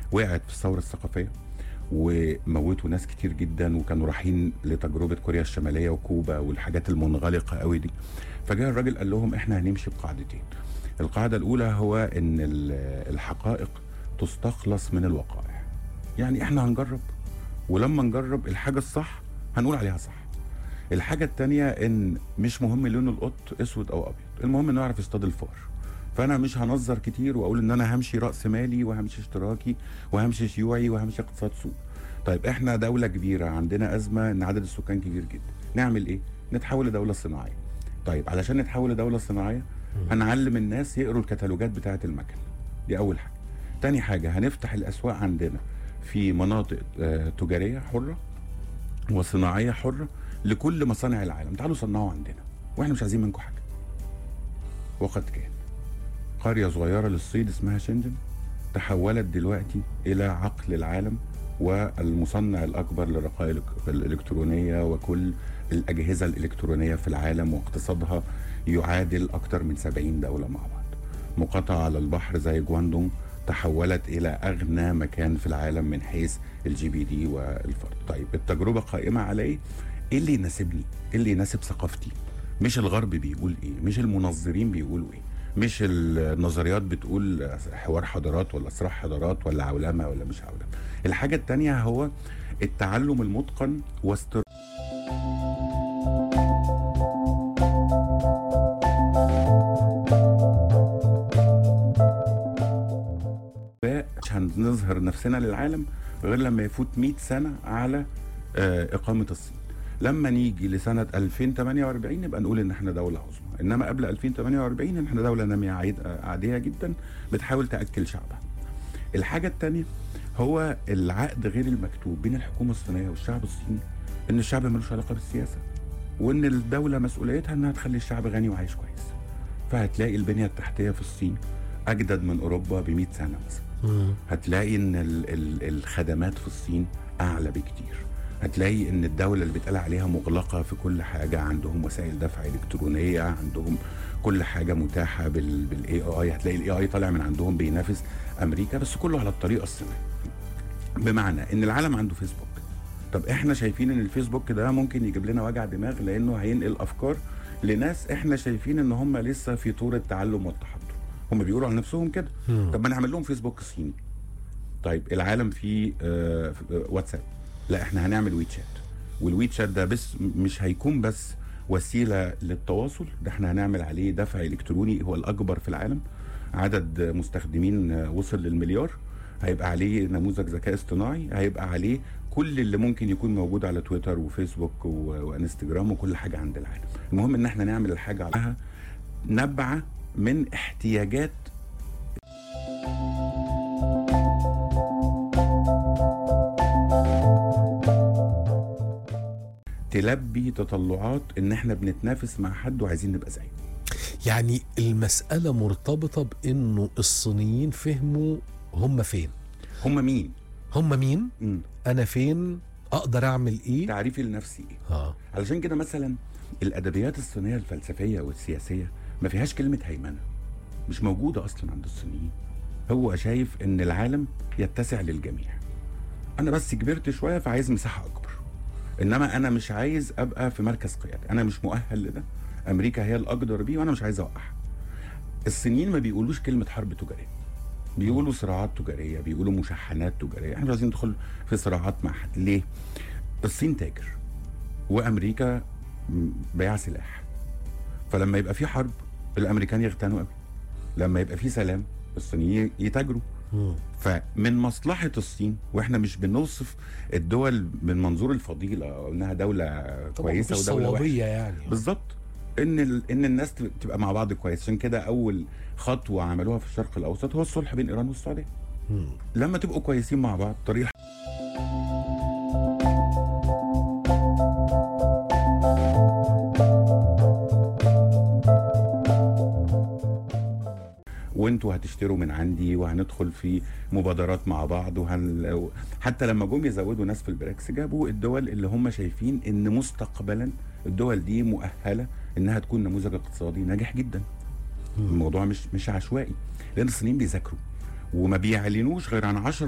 وقعت في الثوره الثقافيه وموتوا ناس كتير جدا وكانوا رايحين لتجربه كوريا الشماليه وكوبا والحاجات المنغلقه قوي دي فجاء الراجل قال لهم احنا هنمشي بقاعدتين القاعده الاولى هو ان ال- الحقائق تستخلص من الوقائع يعني احنا هنجرب ولما نجرب الحاجه الصح هنقول عليها صح الحاجه التانية ان مش مهم لون القط اسود او ابيض المهم انه يعرف يصطاد الفار فانا مش هنظر كتير واقول ان انا همشي راس مالي وهمشي اشتراكي وهمشي شيوعي وهمشي اقتصاد سوق طيب احنا دوله كبيره عندنا ازمه ان عدد السكان كبير جدا نعمل ايه نتحول لدوله صناعيه طيب علشان نتحول لدوله صناعيه هنعلم الناس يقروا الكتالوجات بتاعه المكن دي اول حاجه تاني حاجه هنفتح الاسواق عندنا في مناطق آه، تجاريه حره وصناعيه حره لكل مصانع العالم تعالوا صنعوا عندنا واحنا مش عايزين منكم حاجه وقد كان قريه صغيره للصيد اسمها شنجن تحولت دلوقتي الى عقل العالم والمصنع الاكبر للرقائق الالكترونيه وكل الاجهزه الالكترونيه في العالم واقتصادها يعادل اكثر من 70 دوله مع بعض مقاطعه على البحر زي جواندونج تحولت الى اغنى مكان في العالم من حيث الجي بي دي والفرد طيب التجربه قائمه على ايه ايه اللي يناسبني ايه اللي يناسب ثقافتي مش الغرب بيقول ايه مش المنظرين بيقولوا ايه مش النظريات بتقول حوار حضارات ولا صراع حضارات ولا عولمه ولا مش عولمه الحاجه التانية هو التعلم المتقن واستر مش هنظهر نفسنا للعالم غير لما يفوت 100 سنه على آه، اقامه الصين لما نيجي لسنه 2048 نبقى نقول ان احنا دوله عظمى انما قبل 2048 ان احنا دوله ناميه عيد- عاديه جدا بتحاول تاكل شعبها الحاجه الثانيه هو العقد غير المكتوب بين الحكومه الصينيه والشعب الصيني ان الشعب ملوش علاقه بالسياسه وان الدوله مسؤوليتها انها تخلي الشعب غني وعايش كويس فهتلاقي البنيه التحتيه في الصين اجدد من اوروبا ب 100 سنه مثلا هتلاقي ان ال ال الخدمات في الصين اعلى بكتير هتلاقي ان الدوله اللي بيتقال عليها مغلقه في كل حاجه عندهم وسائل دفع الكترونيه عندهم كل حاجه متاحه بالاي اي هتلاقي الاي اي طالع من عندهم بينافس امريكا بس كله على الطريقه الصينيه بمعنى ان العالم عنده فيسبوك طب احنا شايفين ان الفيسبوك ده ممكن يجيب لنا وجع دماغ لانه هينقل افكار لناس احنا شايفين ان هم لسه في طور التعلم والتحضر هم بيقولوا على نفسهم كده طب ما نعمل لهم فيسبوك صيني طيب العالم فيه آه، آه، واتساب لا احنا هنعمل ويتشات والويتشات ده بس مش هيكون بس وسيله للتواصل ده احنا هنعمل عليه دفع الكتروني هو الاكبر في العالم عدد مستخدمين آه، وصل للمليار هيبقى عليه نموذج ذكاء اصطناعي هيبقى عليه كل اللي ممكن يكون موجود على تويتر وفيسبوك و- وانستجرام وكل حاجه عند العالم المهم ان احنا نعمل الحاجه عليها نبعه من احتياجات تلبي تطلعات ان احنا بنتنافس مع حد وعايزين نبقى زيه يعني المسألة مرتبطة بأنه الصينيين فهموا هم فين هم مين هم مين مم. أنا فين أقدر أعمل إيه تعريفي لنفسي ايه آه. علشان كده مثلا الادبيات الصينيه الفلسفيه والسياسيه ما فيهاش كلمه هيمنه مش موجوده اصلا عند الصينيين هو شايف ان العالم يتسع للجميع انا بس كبرت شويه فعايز مساحه اكبر انما انا مش عايز ابقى في مركز قيادي انا مش مؤهل لده امريكا هي الاقدر بيه وانا مش عايز اوقعها الصينيين ما بيقولوش كلمه حرب تجاريه بيقولوا صراعات تجاريه بيقولوا مشاحنات تجاريه احنا مش عايزين ندخل في صراعات مع حد ليه الصين تاجر وامريكا م- بيع سلاح فلما يبقى في حرب الامريكان يغتنوا قوي لما يبقى في سلام الصينيين يتاجروا مم. فمن مصلحه الصين واحنا مش بنوصف الدول من منظور الفضيله او انها دوله طبعا كويسه مفيش ودوله وحشه صوابية يعني بالظبط ان ال... ان الناس تب- تبقى مع بعض كويس عشان كده اول خطوه عملوها في الشرق الاوسط هو الصلح بين ايران والسعوديه مم. لما تبقوا كويسين مع بعض طريق وانتوا هتشتروا من عندي وهندخل في مبادرات مع بعض وهن... حتى لما جم يزودوا ناس في البريكس جابوا الدول اللي هم شايفين ان مستقبلا الدول دي مؤهله انها تكون نموذج اقتصادي ناجح جدا الموضوع مش مش عشوائي لان الصينيين بيذاكروا وما بيعلنوش غير عن 10